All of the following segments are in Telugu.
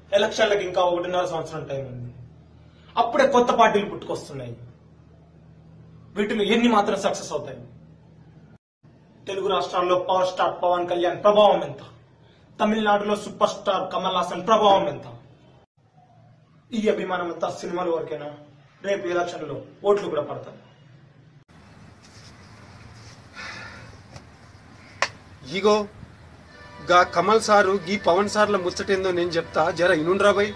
ఎలక్షన్లకు ఇంకా ఒకటిన్నర సంవత్సరం టైం ఉంది అప్పుడే కొత్త పార్టీలు పుట్టుకొస్తున్నాయి వీటిలో ఎన్ని మాత్రం సక్సెస్ అవుతాయి తెలుగు రాష్ట్రాల్లో పవర్ స్టార్ పవన్ కళ్యాణ్ ప్రభావం ఎంత తమిళనాడులో సూపర్ స్టార్ కమల్ హాసన్ ప్రభావం ఎంత ఈ అభిమానం అంతా సినిమాల వరకేనా రేపు ఎలక్షన్లో ఓట్లు కూడా పడతాయి ఇగో గా కమల్ సారు గీ పవన్ సార్ల ముచ్చటేందో నేను చెప్తా జర ఇనుండ్రా బై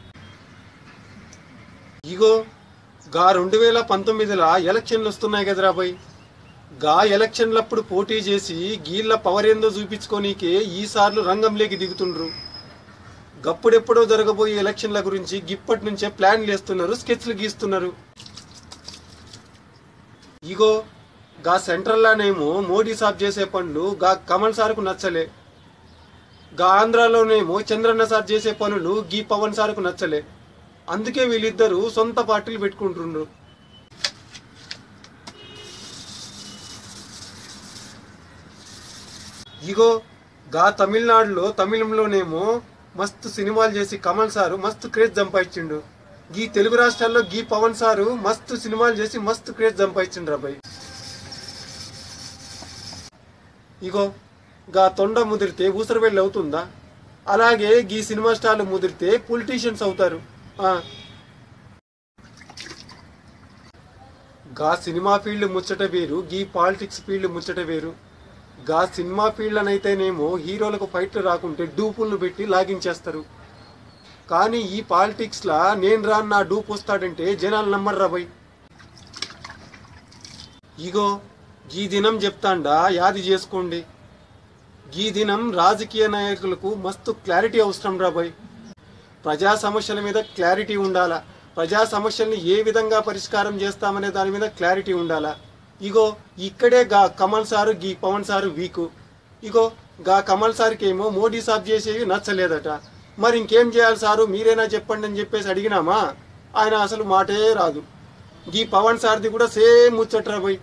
ఇగో గా రెండు వేల పంతొమ్మిదిలో ఎలక్షన్లు వస్తున్నాయి కదరా బై గా ఎలక్షన్లప్పుడు పోటీ చేసి గీళ్ళ పవర్ ఏందో చూపించుకోనీకే ఈసార్లు రంగంలోకి దిగుతుండ్రు గప్పుడెప్పుడో జరగబోయే ఎలక్షన్ల గురించి గిప్పటి నుంచే ప్లాన్లు వేస్తున్నారు స్కెచ్లు గీస్తున్నారు ఇగో గా సెంట్రల్లోనేమో మోడీ సాబ్ చేసే పనులు గా కమల్ సార్కు నచ్చలే గా ఆంధ్రాలోనేమో చంద్రన్న సార్ చేసే పనులు గీ పవన్ సార్కు నచ్చలే అందుకే వీళ్ళిద్దరూ సొంత పార్టీలు పెట్టుకుంటుండ్రు ఇగో గా తమిళనాడులో తమిళంలోనేమో మస్తు సినిమాలు చేసి కమల్ సారు మస్తు క్రేజ్ సంపాదించిండు గీ తెలుగు రాష్ట్రాల్లో గీ పవన్ సారు మస్తు సినిమాలు చేసి మస్తు క్రేజ్ సంపాదించిండ్రు అబ్బాయి ఇగో గా తొండ ముదిరితే ఊసరవెళ్ళి అవుతుందా అలాగే గీ సినిమా స్టార్లు ముదిరితే పొలిటీషియన్స్ అవుతారు ఆ. గా సినిమా ఫీల్డ్ ముచ్చట వేరు గీ పాలిటిక్స్ ఫీల్డ్ ముచ్చట వేరు గా సినిమా ఫీల్డ్ అనైతేనేమో హీరోలకు ఫైట్లు రాకుంటే డూపులను పెట్టి లాగించేస్తారు కానీ ఈ పాలిటిక్స్ లా నేను రాను నా డూప్ వస్తాడంటే జనాలు నమ్మర్రా బై ఇగో ఈ దినం చెప్తాండా యాది చేసుకోండి ఈ దినం రాజకీయ నాయకులకు మస్తు క్లారిటీ అవసరం రాబాయ్ ప్రజా సమస్యల మీద క్లారిటీ ఉండాలా ప్రజా సమస్యల్ని ఏ విధంగా పరిష్కారం చేస్తామనే దాని మీద క్లారిటీ ఉండాలా ఇగో ఇక్కడే గా కమల్ సారు గీ పవన్ సారు వీకు ఇగో గా కమల్ సార్కి ఏమో మోడీ సాబ్ చేసేవి నచ్చలేదట మరి ఇంకేం చేయాలి సారు మీరేనా చెప్పండి అని చెప్పేసి అడిగినామా ఆయన అసలు మాటే రాదు గీ పవన్ సార్ది కూడా సేమ్ ముచ్చట్రా పోయి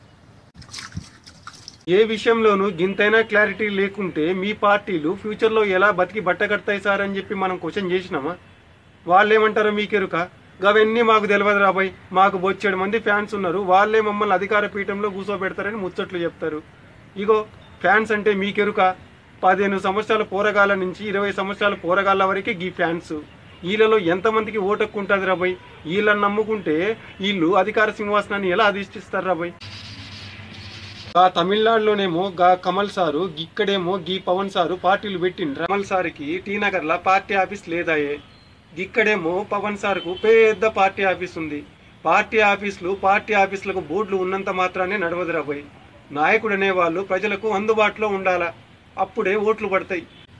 ఏ విషయంలోనూ గింతైనా క్లారిటీ లేకుంటే మీ పార్టీలు ఫ్యూచర్లో ఎలా బతికి బట్టకడతాయి సార్ అని చెప్పి మనం క్వశ్చన్ చేసినామా వాళ్ళేమంటారో మీకెరుక అవన్నీ మాకు తెలియదు రాబాయ్ మాకు బొచ్చేడు మంది ఫ్యాన్స్ ఉన్నారు వాళ్ళే మమ్మల్ని అధికార పీఠంలో కూర్చోబెడతారని ముచ్చట్లు చెప్తారు ఇగో ఫ్యాన్స్ అంటే మీకెరుక పదిహేను సంవత్సరాల పోరగాళ్ళ నుంచి ఇరవై సంవత్సరాల పోరగాళ్ళ వరకే గీ ఫ్యాన్స్ వీళ్ళలో ఎంతమందికి ఓటక్కుంటుంది రాబాయ్ వీళ్ళని నమ్ముకుంటే వీళ్ళు అధికార సింహాసనాన్ని ఎలా అధిష్టిస్తారు రాబాయ్ గా తమిళనాడులోనేమో గా కమల్ సారు ఇక్కడేమో గీ పవన్ సారు పార్టీలు పెట్టిండ్రు కమల్ సార్కి టీ నగర్ లా పార్టీ ఆఫీస్ లేదాయే ఇక్కడేమో పవన్ సార్కు పెద్ద పార్టీ ఆఫీస్ ఉంది పార్టీ ఆఫీసులు పార్టీ ఆఫీసులకు బోర్డులు ఉన్నంత మాత్రానే నడవదురా పోయి నాయకుడు అనేవాళ్ళు ప్రజలకు అందుబాటులో ఉండాలా అప్పుడే ఓట్లు పడతాయి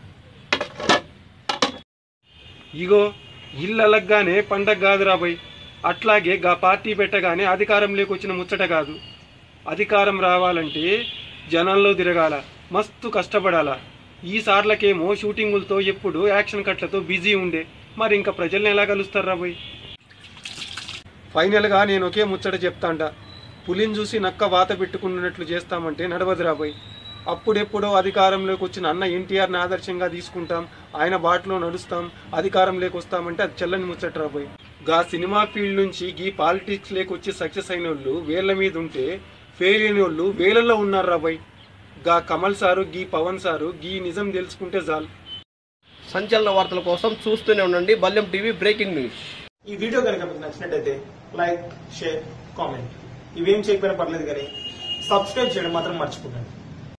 ఇగో ఇల్లు అలగ్గానే పండగ కాదు రాబోయ్ అట్లాగే గా పార్టీ పెట్టగానే అధికారంలోకి వచ్చిన ముచ్చట కాదు అధికారం రావాలంటే జనాల్లో తిరగాల మస్తు కష్టపడాల ఈ సార్లకేమో షూటింగులతో ఎప్పుడు యాక్షన్ కట్లతో బిజీ ఉండే మరి ఇంకా ప్రజల్ని ఎలా కలుస్తారు రాబోయ్ ఫైనల్గా నేను ఒకే ముచ్చట చెప్తాంట పులిని చూసి నక్క వాత పెట్టుకున్నట్లు చేస్తామంటే నడవదు రాబోయ్ అప్పుడెప్పుడో అధికారంలోకి వచ్చిన అన్న ఎన్టీఆర్ని ఆదర్శంగా తీసుకుంటాం ఆయన బాటలో నడుస్తాం అధికారంలోకి వస్తామంటే అది చెల్లని ముచ్చట రాబోయ్ గా సినిమా ఫీల్డ్ నుంచి గీ పాలిటిక్స్ లేకి వచ్చి సక్సెస్ అయిన వాళ్ళు వేళ్ల మీద ఉంటే ఫెయిల్ అయిన వాళ్ళు వేలల్లో ఉన్నారు రాబోయ్ గా కమల్ సారు గీ పవన్ సారు గీ నిజం తెలుసుకుంటే చాలు సంచలన వార్తల కోసం చూస్తూనే ఉండండి బల్యం టీవీ బ్రేకింగ్ న్యూస్ ఈ వీడియో కనుక మీకు నచ్చినట్టయితే లైక్ షేర్ కామెంట్ ఇవేం చేయకపోయినా పర్లేదు కానీ సబ్స్క్రైబ్ చేయడం మాత్రం మర్చిపోకండి